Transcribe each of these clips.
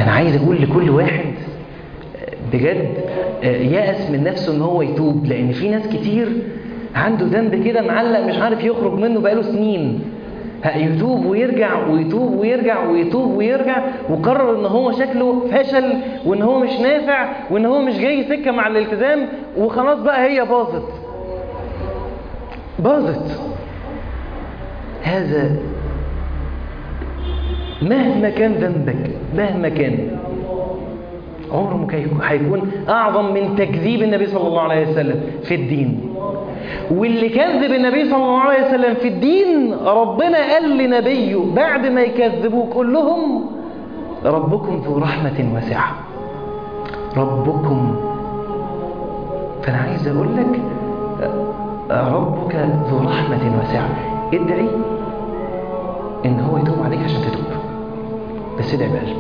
فأنا عايز أقول لكل واحد بجد يأس من نفسه ان هو يتوب لأن في ناس كتير عنده ذنب كده معلق مش عارف يخرج منه بقاله سنين يتوب ويرجع ويتوب ويرجع ويتوب ويرجع وقرر ان هو شكله فشل وان هو مش نافع وان هو مش جاي سكة مع الالتزام وخلاص بقى هي باظت باظت هذا مهما كان ذنبك مهما كان عمره ما هيكون أعظم من تكذيب النبي صلى الله عليه وسلم في الدين واللي كذب النبي صلى الله عليه وسلم في الدين ربنا قال لنبيه بعد ما يكذبوك قل لهم ربكم ذو رحمة واسعة ربكم فأنا عايز أقول لك ربك ذو رحمة واسعة ادعي إن هو يتوب عليك عشان تتوب بس ادعي بقلب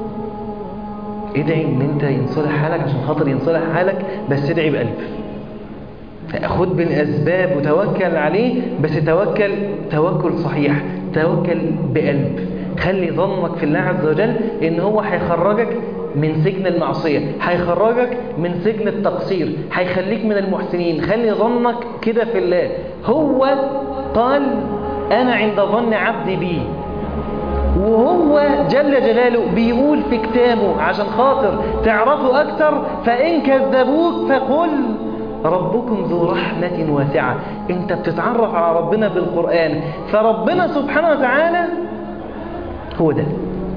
ادعي ان انت ينصلح حالك عشان خاطر ينصلح حالك بس ادعي بقلب خد بالاسباب وتوكل عليه بس توكل توكل صحيح توكل بقلب خلي ظنك في الله عز وجل ان هو هيخرجك من سجن المعصية هيخرجك من سجن التقصير هيخليك من المحسنين خلي ظنك كده في الله هو قال انا عند ظن عبدي بي وهو جل جلاله بيقول في كتابه عشان خاطر تعرفوا أكتر فإن كذبوك فقل ربكم ذو رحمة واسعة انت بتتعرف على ربنا بالقرآن فربنا سبحانه وتعالى هو ده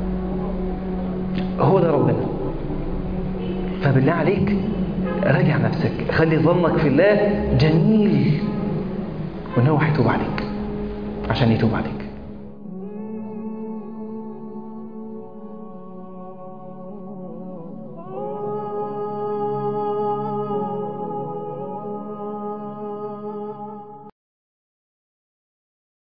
هو ده ربنا فبالله عليك راجع نفسك خلي ظنك في الله جميل وان هو هيتوب عليك عشان يتوب عليك